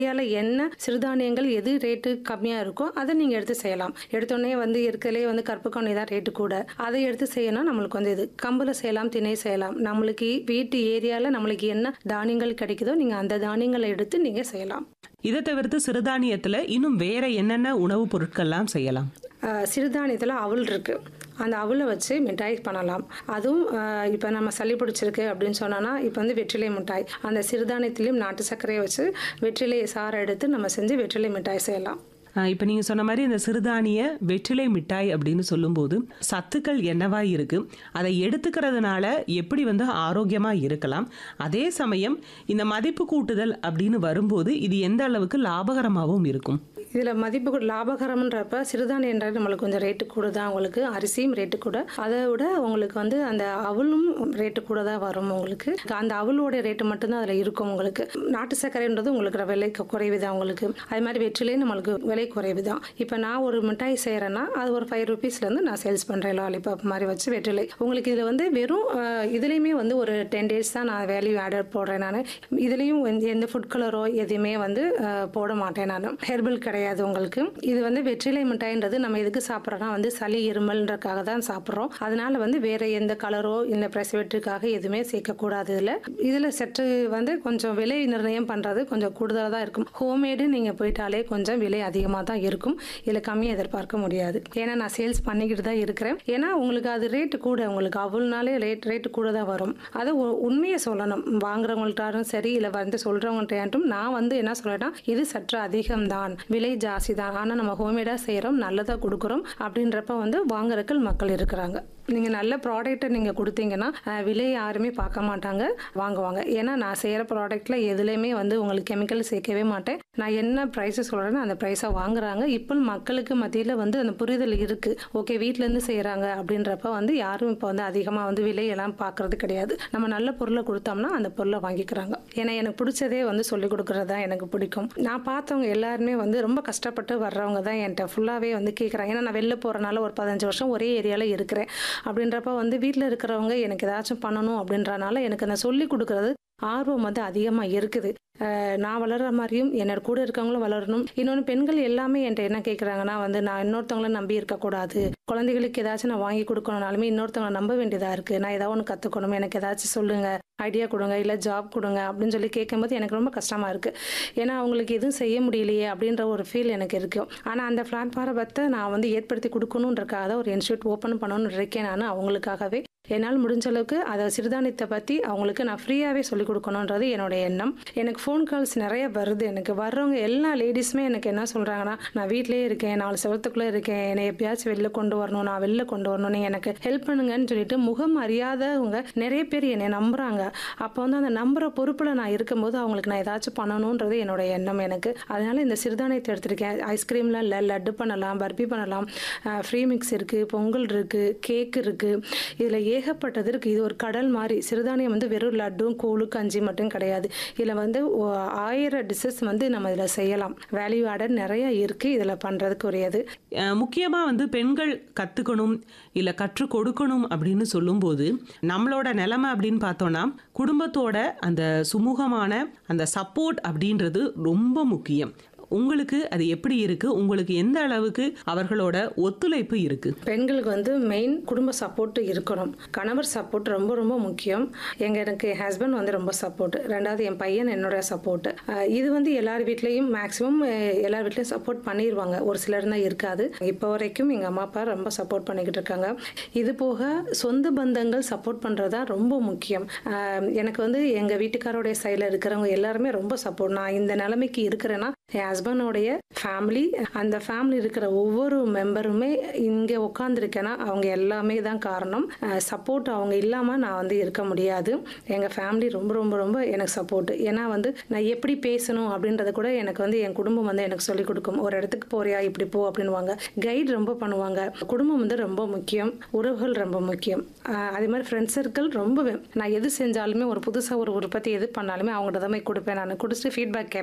ஏரியால என்ன சிறுதானியங்கள் எது ரேட்டு கம்மியா இருக்கோ அதை நீங்க எடுத்து செய்யலாம் எடுத்தோடனே வந்து இருக்கிறதுலே வந்து கருப்புக்கவுனி தான் ரேட்டு கூட அதை எடுத்து செய்யணும் நம்மளுக்கு வந்து இது கம்புல செய்யலாம் திணை செய்யலாம் நம்மளுக்கு வீட்டு ஏரியால நம்மளுக்கு என்ன தானியங்கள் கிடைக்குதோ நீங்க அந்த தானியங்களை எடுத்து நீங்க செய்யலாம் இதை தவிர்த்து சிறுதானியத்துல இன்னும் வேற என்னென்ன உணவுப் பொருட்கள்லாம் செய்யலாம் ஆஹ் சிறுதானியத்தில் அவல் இருக்கு அந்த அவலை வச்சு மிட்டாய் பண்ணலாம் அதுவும் இப்போ நம்ம சளி பிடிச்சிருக்கு அப்படின்னு சொன்னோன்னா இப்போ வந்து வெற்றிலை மிட்டாய் அந்த சிறுதானியத்திலையும் நாட்டு சர்க்கரையை வச்சு வெற்றிலை சாறை எடுத்து நம்ம செஞ்சு வெற்றிலை மிட்டாய் செய்யலாம் ஆஹ் இப்ப நீங்க சொன்ன மாதிரி இந்த சிறுதானிய வெற்றிலை மிட்டாய் அப்படின்னு சொல்லும்போது சத்துக்கள் என்னவா இருக்கு அதை எடுத்துக்கிறதுனால எப்படி வந்து ஆரோக்கியமா இருக்கலாம் அதே சமயம் இந்த மதிப்பு கூட்டுதல் அப்படின்னு வரும்போது இது எந்த அளவுக்கு லாபகரமாகவும் இருக்கும் இதில் மதிப்பு கூட லாபகரம்ன்றப்ப சிறுதானியன்றது நம்மளுக்கு கொஞ்சம் ரேட்டு கூட தான் உங்களுக்கு அரிசியும் ரேட்டு கூட அதை விட உங்களுக்கு வந்து அந்த அவலும் ரேட்டு கூட தான் வரும் உங்களுக்கு அந்த அவலோட ரேட்டு மட்டும்தான் அதில் இருக்கும் உங்களுக்கு நாட்டு சர்க்கரைன்றது உங்களுக்கு விலை குறைவு தான் உங்களுக்கு அதே மாதிரி வெற்றிலையும் நம்மளுக்கு விலை குறைவு தான் இப்போ நான் ஒரு மிட்டாய் செய்கிறேன்னா அது ஒரு ஃபைவ் ருபீஸ்லேருந்து நான் சேல்ஸ் பண்ணுறேன் லாலிபாப் மாதிரி வச்சு வெற்றிலை உங்களுக்கு இதில் வந்து வெறும் அஹ், இதுலேயுமே வந்து ஒரு டென் டேஸ் தான் நான் வேல்யூ ஆடட் போடுறேன் நான் இதுலேயும் வந்து எந்த ஃபுட் கலரோ எதுவுமே வந்து அஹ், போட மாட்டேன் நான் ஹெர்பல் கிடையாது உங்களுக்கு இது வந்து வெற்றிலை மிட்டாய்ன்றது நம்ம எதுக்கு சாப்பிட்றோன்னா வந்து சளி இருமல்ன்றக்காக தான் சாப்பிட்றோம் அதனால வந்து வேற எந்த கலரோ இல்லை ப்ரெசிவேட்டுக்காக எதுவுமே சேர்க்கக்கூடாது இதில் இதில் சற்று வந்து கொஞ்சம் விலை நிர்ணயம் பண்ணுறது கொஞ்சம் கூடுதலாக தான் இருக்கும் ஹோம்மேடு நீங்கள் போயிட்டாலே கொஞ்சம் விலை அதிகமாக தான் இருக்கும் இதில் கம்மியாக எதிர்பார்க்க முடியாது ஏன்னா நான் சேல்ஸ் பண்ணிக்கிட்டு தான் இருக்கிறேன் ஏன்னா உங்களுக்கு அது ரேட்டு கூட உங்களுக்கு அவ்வளோனாலே ரேட் ரேட்டு கூட தான் வரும் அதை உ- உண்மையை சொல்லணும் வாங்குறவங்கள்ட்டாரும் சரி இல்லை வந்து சொல்கிறவங்கள்ட்டும் நான் வந்து என்ன சொல்றேன்னா இது சற்று அதிகம்தான் விலை ஜாஸ்தி தான் ஆனால் நம்ம ஹோம்மேடாக செய்கிறோம் நல்லதாக கொடுக்குறோம் அப்படின்றப்ப வந்து வாங்குறக்கள் மக்கள் இருக்கிறாங்க நீங்கள் நல்ல ப்ராடக்ட்டை நீங்கள் கொடுத்தீங்கன்னா அஹ், விலை யாருமே பார்க்க மாட்டாங்க வாங்குவாங்க ஏன்னா நான் செய்கிற ப்ராடக்ட்டில் எதுலேயுமே வந்து உங்களுக்கு கெமிக்கல் சேர்க்கவே மாட்டேன் நான் என்ன ப்ரைஸை சொல்கிறேன்னா அந்த ப்ரைஸை வாங்குறாங்க இப்போ மக்களுக்கு மத்தியில் வந்து அந்த புரிதல் இருக்குது ஓகே வீட்டிலேருந்து செய்கிறாங்க அப்படின்றப்ப வந்து யாரும் இப்போ வந்து அதிகமாக வந்து விலையெல்லாம் பார்க்கறது கிடையாது நம்ம நல்ல பொருளை கொடுத்தோம்னா அந்த பொருளை வாங்கிக்கிறாங்க ஏன்னா எனக்கு பிடிச்சதே வந்து சொல்லிக் கொடுக்குறது தான் எனக்கு பிடிக்கும் நான் பார்த்தவங்க எல்லாருமே வந்து ரொம்ப கஷ்டப்பட்டு வர்றவங்க தான் என்கிட்ட ஃபுல்லாகவே வந்து கேட்குறாங்க ஏன்னா நான் வெளில போகிறனால ஒரு பதினஞ்சு வருஷம் ஒரே ஏரியாவில் இருக்கிறேன் அப்படின்றப்ப வந்து வீட்டில் இருக்கிறவங்க எனக்கு ஏதாச்சும் பண்ணணும் அப்படின்றனால எனக்கு அந்த சொல்லி கொடுக்குறது ஆர்வம் வந்து அதிகமாக இருக்குது அஹ் நான் வளர்கிற மாதிரியும் என்னோட கூட இருக்கவங்களும் வளரணும் இன்னொன்று பெண்கள் எல்லாமே என்கிட்ட என்ன கேட்குறாங்கன்னா வந்து நான் இன்னொருத்தவங்கள நம்பி இருக்கக்கூடாது குழந்தைகளுக்கு ஏதாச்சும் நான் வாங்கி கொடுக்கணும்னாலுமே இன்னொருத்தவங்களை நம்ப வேண்டியதாக இருக்குது நான் ஏதாவது ஒன்று கற்றுக்கணும் எனக்கு ஏதாச்சும் சொல்லுங்கள் ஐடியா கொடுங்க இல்லை ஜாப் கொடுங்க அப்படின்னு சொல்லி கேட்கும்போது எனக்கு ரொம்ப கஷ்டமாக இருக்குது ஏன்னா அவங்களுக்கு எதுவும் செய்ய முடியலையே அப்படின்ற ஒரு ஃபீல் எனக்கு இருக்கும் ஆனால் அந்த பிளாட்ஃபாரத்தை நான் வந்து ஏற்படுத்தி கொடுக்கணுன்றக்காக தான் ஒரு இன்ஸ்டியூட் ஓப்பன் பண்ணணும்னு இருக்கேன் நான் அவங்களுக்காகவே என்னால் முடிஞ்ச அளவுக்கு அதை சிறுதானியத்தை பற்றி அவங்களுக்கு நான் ஃப்ரீயாகவே சொல்லிக் கொடுக்கணுன்றது என்னோட எண்ணம் எனக்கு ஃபோன் கால்ஸ் நிறைய வருது எனக்கு வர்றவங்க எல்லா லேடிஸுமே எனக்கு என்ன சொல்கிறாங்கன்னா நான் வீட்டிலேயே இருக்கேன் நாலு செவத்துக்குள்ளே இருக்கேன் என்னை எப்பயாச்சும் வெளில கொண்டு வரணும் நான் வெளில கொண்டு வரணும் நீங்கள் எனக்கு ஹெல்ப் பண்ணுங்கன்னு சொல்லிட்டு முகம் அறியாதவங்க நிறைய பேர் என்னை நம்புகிறாங்க அப்போ வந்து அந்த நம்புற பொறுப்பில் நான் இருக்கும்போது அவங்களுக்கு நான் ஏதாச்சும் பண்ணணுன்றது என்னோட எண்ணம் எனக்கு அதனால இந்த சிறுதானியத்தை எடுத்திருக்கேன் ஐஸ்கிரீம்லாம் இல்லை லட்டு பண்ணலாம் பர்பி பண்ணலாம் ஃப்ரீ மிக்ஸ் இருக்குது பொங்கல் இருக்குது கேக் இருக்குது இதில் ஏகப்பட்டது இருக்குது இது ஒரு கடல் மாதிரி சிறுதானியம் வந்து வெறும் லட்டும் கூழு கஞ்சி மட்டும் கிடையாது இதில் வந்து ஒ- ஆயிரம் டிஷ்ஷஸ் வந்து நம்ம இதில் செய்யலாம் வேல்யூ ஆடட் நிறைய இருக்குது இதில் பண்ணுறதுக்கு உரியது அஹ் முக்கியமா வந்து பெண்கள் கத்துக்கணும் இல்ல கற்றுக் கொடுக்கணும் அப்படின்னு சொல்லும்போது நம்மளோட நிலைமை அப்படின்னு பார்த்தோம்னா குடும்பத்தோட அந்த சுமூகமான அந்த சப்போர்ட் அப்படின்றது ரொம்ப முக்கியம் உங்களுக்கு அது எப்படி இருக்கு உங்களுக்கு எந்த அளவுக்கு அவர்களோட ஒத்துழைப்பு இருக்கு பெண்களுக்கு வந்து மெயின் குடும்ப சப்போர்ட் இருக்கணும் கணவர் சப்போர்ட் ரொம்ப ரொம்ப முக்கியம் எங்க எனக்கு என் ஹஸ்பண்ட் வந்து ரொம்ப சப்போர்ட் ரெண்டாவது என் பையன் என்னோட சப்போர்ட் இது வந்து எல்லார் வீட்லேயும் மேக்ஸிமம் எல்லார் வீட்லேயும் சப்போர்ட் பண்ணிடுவாங்க ஒரு சிலர் தான் இருக்காது இப்போ வரைக்கும் எங்கள் அம்மா அப்பா ரொம்ப சப்போர்ட் பண்ணிக்கிட்டு இருக்காங்க இது போக சொந்த பந்தங்கள் சப்போர்ட் பண்ணுறது தான் ரொம்ப முக்கியம் அஹ் எனக்கு வந்து எங்கள் வீட்டுக்காரோடைய சைடில் இருக்கிறவங்க எல்லாருமே ரொம்ப சப்போர்ட் நான் இந்த நிலைமைக்கு இருக்கிறேன்னா என் ஹஸ்பண்டோடைய ஃபேமிலி அந்த ஃபேமிலி இருக்கிற ஒவ்வொரு மெம்பருமே இங்கே உட்காந்துருக்கேன்னா அவங்க எல்லாமே தான் காரணம் சப்போர்ட் அவங்க இல்லாமல் நான் வந்து இருக்க முடியாது எங்கள் ஃபேமிலி ரொம்ப ரொம்ப ரொம்ப எனக்கு சப்போர்ட் ஏன்னா வந்து நான் எப்படி பேசணும் அப்படின்றத கூட எனக்கு வந்து என் குடும்பம் வந்து எனக்கு சொல்லிக் கொடுக்கும் ஒரு இடத்துக்கு போறியா இப்படி போ அப்படின்னுவாங்க கைடு ரொம்ப பண்ணுவாங்க குடும்பம் வந்து ரொம்ப முக்கியம் உறவுகள் ரொம்ப முக்கியம் அஹ் அதே மாதிரி ஃப்ரெண்ட்ஸ் சர்க்கிள் ரொம்ப வே- நான் எது செஞ்சாலுமே ஒரு புதுசாக ஒரு உற்பத்தி எது பண்ணாலுமே அவங்கள்ட்ட தான் போய் கொடுப்பேன் நான் கொடுத்துட்டு ஃபீட்பேக் கேட்பேன் நான்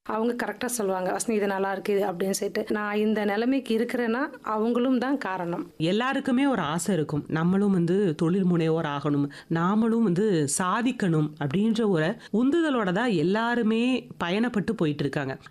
அவங்க கரெக்டாக சொல்லுவாங்க வசந்தி இது நல்லா இருக்கு இது அப்படின்னு சொல்லிட்டு நான் இந்த நிலைமைக்கு இருக்கிறேன்னா அவங்களும் தான் காரணம் எல்லாருக்குமே ஒரு ஆசை இருக்கும் நம்மளும் வந்து தொழில் முனைவோர் ஆகணும் நாமளும் வந்து சாதிக்கணும் அப்படின்ற ஒரு உந்துதலோட தான் எல்லாருமே பயணப்பட்டு போயிட்டு இருக்காங்க